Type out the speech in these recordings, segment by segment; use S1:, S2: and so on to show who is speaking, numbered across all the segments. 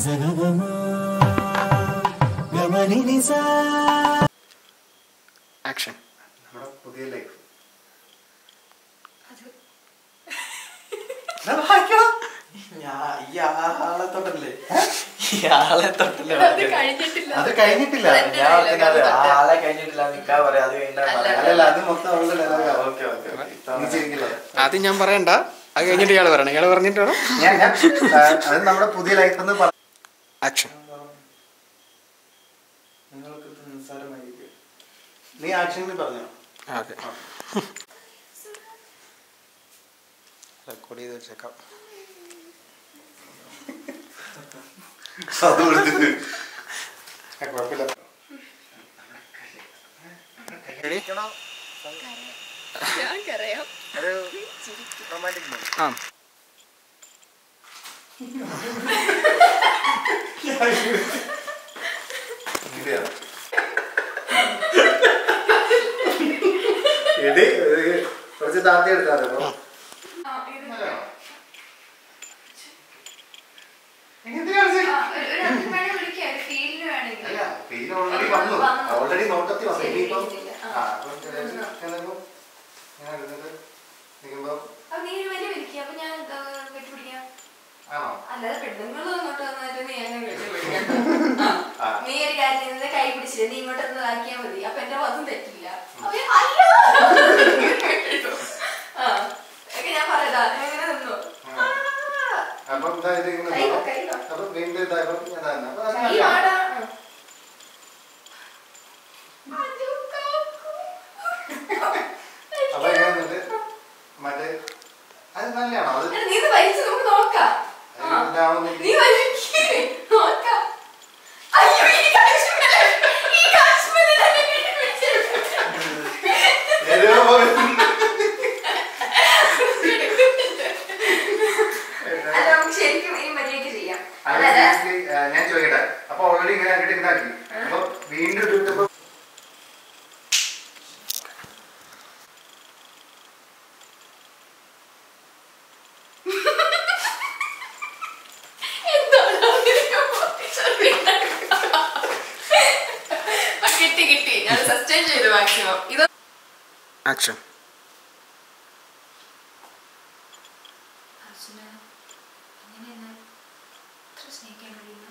S1: Action
S2: നമ്മുടെ പുതിയ life
S1: ഇയാളെ തൊട്ടല്ലേ ഇയാളെ തൊട്ടല്ലേ
S3: അത് കഴിഞ്ഞിട്ടില്ല
S2: അത് കഴിഞ്ഞിട്ടില്ല
S3: എന്റെ
S1: ഞാൻ
S3: dialogue
S1: ഓർക്കുന്നത്
S3: ആണ്.
S1: ആളെ കഴിഞ്ഞിട്ടില്ല നിക്കാ പറയാ അത് കഴിഞ്ഞാ പറയാം
S2: അല്ലല്ല അത് മൊത്തം അവളുടെ ഡയലോഗാ.
S1: ഓക്കെ ഓക്കെ
S2: നീ ചിരിക്കില്ല
S1: ആദ്യം ഞാൻ പറയണ്ട അത് കഴിഞ്ഞിട്ട് ഇയാൾ പറയണം ഇയാൾ പറഞ്ഞിട്ട് വേണം
S2: ഞാൻ ഞാൻ ആ, അത് നമ്മുടെ പുതിയ ലൈഫ് എന്ന് പറ
S1: ആക്ഷൻ
S4: നിങ്ങൾക്ക് ഇത് നിസ്സാരമായിരിക്കും
S2: നീ ആക്ഷനിൽ പറഞ്ഞോ
S1: ഓക്കെ റെക്കോർഡ് ചെയ്ത് വെച്ചേക്കാം
S2: അത് കൊടുത്തിട്ട് ആ, കുഴപ്പമില്ല
S1: റെഡി
S3: ഞാൻ കരയാം
S2: ഒരു റൊമാൻറ്റിക് മൂഡ്
S1: ആ
S2: ഇതെയോ? എടി ഇത് കുറച്ച് താത്തി എടുക്കാതെ അപ്പൊ
S3: ആ, ഇത്
S2: ഇങ്ങനത്തെ കാണിച്ച്.
S3: ആ, ഒരു- ഒരു അഞ്ച് മണി വിളിക്കാം ഒരു ഫീലിന് വേണമെങ്കിൽ
S2: അല്ല ഫീൽ ഓൾറെഡി വന്നു
S3: വന്നു.
S2: ഓൾറെഡി നോട്ടത്തിൽ വന്നു
S3: ശരി,
S2: ഇനിയിപ്പം
S3: ഇല്ല.
S2: ആ
S3: ആ.
S2: അപ്പം ചിലപ്പോൾ ചിലപ്പോൾ ഞാൻ എടുത്തിട്ട് നിൽക്കുമ്പോൾ
S3: അപ്പൊ നീ ഒരു വലിയ വിളിക്കുക അപ്പൊ ഞാൻ എന്താ കെട്ടിപ്പിടിക്കാം
S2: ആണോ
S3: അല്ലാതെ പെണ്ണുങ്ങൾ അങ്ങോട്ട് വന്നിട്ട് നീ എന്നെ കെട്ടിപ്പിടിക്കാം
S2: ആ.
S3: നീ ഒരു കാര്യം ചെയ്ത് കൈ പിടിച്ചില്ല നീ ഇങ്ങോട്ട് ഒന്ന് ആക്കിയാൽ മതി അപ്പൊ എന്റെ വാദം തെറ്റില്ല അപ്പൊ ഞാൻ, അയ്യോ ആ ഒക്കെ ഞാൻ പറയതാ എങ്ങനെ നിന്നു
S2: ആ. അപ്പം ഇതാ ഇത് ഇങ്ങനെ
S3: കൈ
S2: നിന്നു.
S3: കൈ
S2: അപ്പം വീണ്ടും ഇതായപ്പം ഞാൻ തന്നെ അപ്പം അത്
S3: കൈ
S2: നല്ലതാണ്.
S3: ആടാ അയ്യോ, കാക്കു.
S2: അപ്പൊ ഇങ്ങനെ നിന്നിട്ട് മറ്റേ അത് നല്ലതാണോ അത്
S3: എടാ, നീ ഇത് വലിച്ച് നമുക്ക് നോക്കാം ആ.
S2: ഇതാവുന്നില്ല.
S3: നീ വലിക്ക് നോക്കാം അയ്യോ ഈ കാശ്മീര് ഈ കാശ്മീര് തന്നെ കെട്ടിപ്പിടിച്ചിട്ടുണ്ട്.
S2: ഏതോ പോലെ.
S3: അല്ല നമുക്ക് ശരിക്കും ഈ മര്യാദയ്ക്ക് ചെയ്യാം
S2: അത്
S3: അതായത്
S2: ശരിക്ക്, ആ, ഞാൻ ചോദിക്കട്ടെ അപ്പൊ ഓൾറെഡി ഇങ്ങനെ ആക്കിയിട്ട് ഇതാക്കി അപ്പൊ വീണ്ടും ഇട്ടപ്പോ
S3: എന്താണ് നിനക്ക് പൊട്ടിച്ചെറിയുന്നത്? ആ, കിട്ടി കിട്ടി ഞാൻ സസ്റ്റൈൻ ചെയ്തു മാക്സിമം ഇത്
S1: ആക്ഷൻ
S3: അർച്ചന എങ്ങനെയാണ് ഇത്ര സ്നേഹിക്കാൻ കഴിയുന്നത്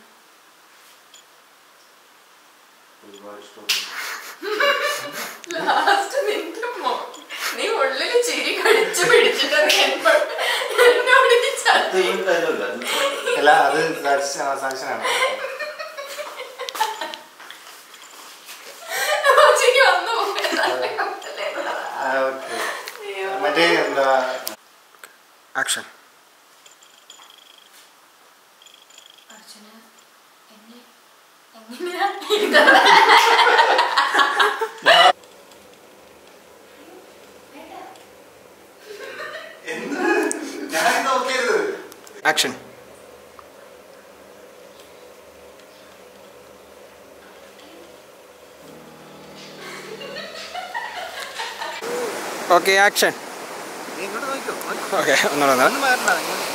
S3: ലാസ്റ്റ് നിന്റെ മോ നീ ഉള്ളില് ചിരി കടിച്ചു പിടിച്ചിട്ട് നീ എന്നോട് എന്നോട് ഈ ചതി
S2: അല്ല അത് സാക്ഷനാണ്
S3: ഉച്ചയ്ക്ക് വന്നു പോയതല്ലേ കപ്പലേ
S2: ഓക്കെ മറ്റേ എന്താ
S1: ആക്ഷൻ
S3: അർച്ചന എന്നെ എങ്ങനെയാ ഇത്?
S2: ഞാൻ നോക്കിയത്
S1: ആക്ഷൻ ഓക്കെ ആക്ഷൻ
S2: നീ ഇങ്ങോട്ട് നോക്കിക്കോ
S1: ഓക്കെ ഒന്നുകൂടെ ഒന്ന്.
S2: ഒന്ന് മാറണ്ട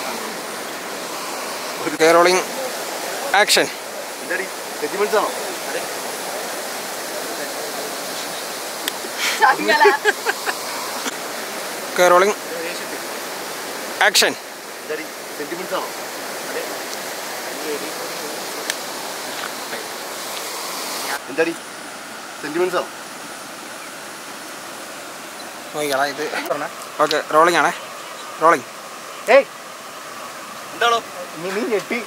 S1: ഓക്കെ റോളിംഗ് ആക്ഷൻ
S2: എന്താടി സെന്റിമെന്റ്സ് ആണോ
S3: ചങ്ങല.
S1: ഓക്കെ റോളിംഗ് ആക്ഷൻ
S2: എന്താടി സെന്റിമെന്റ്സ് ആണോ എന്താടി സെന്റിമെന്റ്സ് ആണോ
S1: നോക്കിക്കളാ ഇത് ഓക്കെ റോളിംഗ് ആണേ റോളിംഗ്
S2: ഏയ് എന്താണോ നീ നീ ഞെട്ടി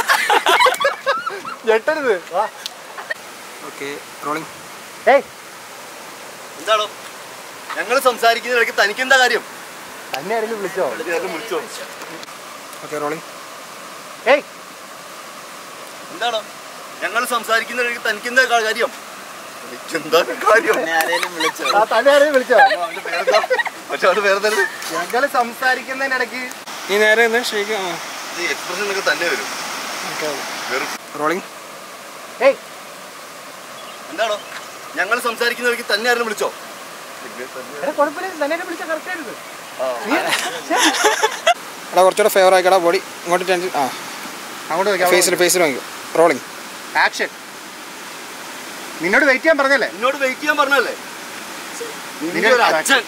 S2: ഞെട്ടരുത് വാ
S1: ഓക്കെ റോളിംഗ്
S2: ഏയ് എന്താണോ ഞങ്ങൾ സംസാരിക്കുന്ന ഇടയ്ക്ക് തനിക്ക് എന്താ കാര്യം തന്നെ ആരെങ്കിലും വിളിച്ചോ വിളിച്ചോ
S1: ഓക്കെ റോളിംഗ്
S2: ഏയ് എന്താണോ ഞങ്ങൾ സംസാരിക്കുന്ന ഇടയ്ക്ക് തനിക്ക് എന്താ കാര്യം എന്താ കാര്യം ആ, തന്നെ ആരെങ്കിലും വിളിച്ചോ പക്ഷെ അവിടെ വേറെ തന്നെ ഞങ്ങൾ സംസാരിക്കുന്നതിനിടയ്ക്ക്
S1: നീ നേരെ ഒന്ന് ഷേക്ക്
S2: എക്സ്പ്രഷൻ ഒക്കെ തന്നെ വരും വെറും
S1: റോളിംഗ്
S2: ഏയ് എന്താണോ ഞങ്ങൾ സംസാരിക്കുന്ന ഇടയ്ക്ക് തന്നെ ആരെങ്കിലും വിളിച്ചോ
S1: എടാ കുറച്ചുകൂടെ ഫേവർ ആയിക്കടാ ബോഡി ഇങ്ങോട്ട് ടെൻഷൻ ആ
S5: അങ്ങോട്ട് നോക്കി
S1: ഫേസിൽ ഫേസിൽ വാങ്ങിക്കും റോളിംഗ്
S5: ആക്ഷൻ നിന്നോട് വെയിറ്റ് ചെയ്യാൻ പറഞ്ഞല്ലേ
S2: നിന്നോട് വെയിറ്റ് ചെയ്യാൻ പറഞ്ഞല്ലേ നിന്റെ
S5: നിന്റെ
S2: ഒരു അച്ഛൻ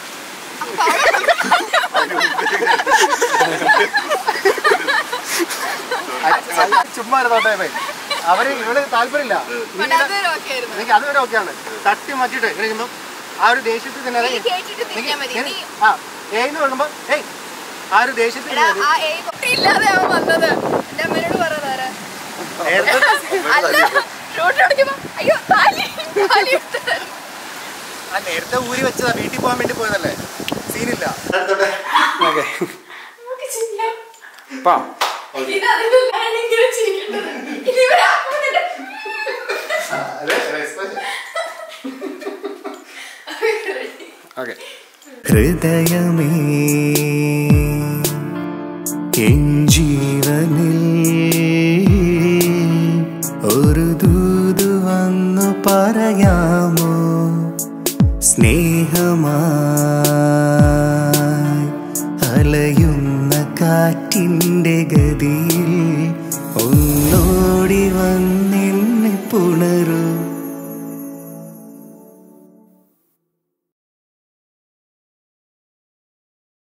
S5: ചുമ്മാ ഇരുന്നോട്ടെ ഭൈ. അവര് ഇവള് താല്പര്യമില്ല
S3: മനോഹരമൊക്കെ ആയിരുന്നു
S5: എനിക്ക് അതുവരെ ഓക്കെയാണ് തട്ടി മാറ്റിട്ട് ഇങ്ങനെ ഇരുന്നു. ആ ഒരു ദേഷ്യത്തിൽ തന്നെ
S3: നീ കേട്ടിട്ട് നിൽക്കാൻ മതി നീ
S5: ആ ഏന്ന് പറയുമ്പോ ഏയ് ആ ഒരു ദേഷ്യത്തിൽ
S3: എടാ ആ ഏയ് കുട്ടിയില്ലാതെ അവൻ വന്നത് എന്റെ അമ്മയോട് പറഞ്ഞതാരാ
S5: നേരത്തെ
S3: അല്ല റോഡ് അടിക്കുമ്പോ അയ്യോ താലി താലി എടുത്തത്
S5: ആ നേരത്തെ ഊരി വെച്ചതാ വീട്ടിൽ പോകാൻ വേണ്ടി പോയതല്ലേ സീനില്ല
S1: ഓക്കെ
S3: നമുക്ക് ചെയ്യാം
S1: പാ
S3: ഇത് അതിലല്ലാണ് ഇങ്ങനെ ചിരിക്കേണ്ടത് ഇനി ഇവരാക്കുന്നുണ്ട്
S1: ഓക്കെ
S6: ഹൃദയമേ എൻ ജീവനിൽ ഒരു ദൂതു വന്നു പറയാമോ സ്നേഹമായി അലയുന്ന കാറ്റിൻ്റെ ഗതിയിൽ ഒന്നോടി വന്നു